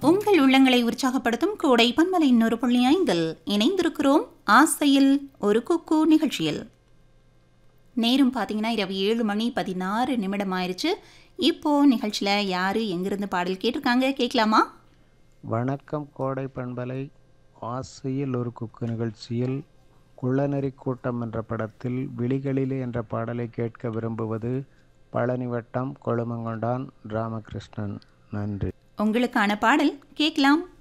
உங்கள் உள்ளங்களை உற்சாகப்படுத்தும் கோடை பன்மலை இன்னொரு புள்ளி ஐந்தில் இணைந்திருக்கிறோம் ஆசையில் ஒரு குக்கு நிகழ்ச்சியில் நேரம் பார்த்தீங்கன்னா இரவு ஏழு மணி பதினாறு நிமிடம் ஆயிடுச்சு இப்போ நிகழ்ச்சியில் யாரு எங்கிருந்து பாடல் கேட்டிருக்காங்க கேட்கலாமா வணக்கம் கோடை பண்பலை ஆசையில் ஒரு குக்கு நிகழ்ச்சியில் குள்ளநெறி கூட்டம் என்ற படத்தில் விழிகளிலே என்ற பாடலை கேட்க விரும்புவது பழனி வட்டம் கொழுமங்கொண்டான் ராமகிருஷ்ணன் நன்றி உங்களுக்கான பாடல் கேட்கலாம்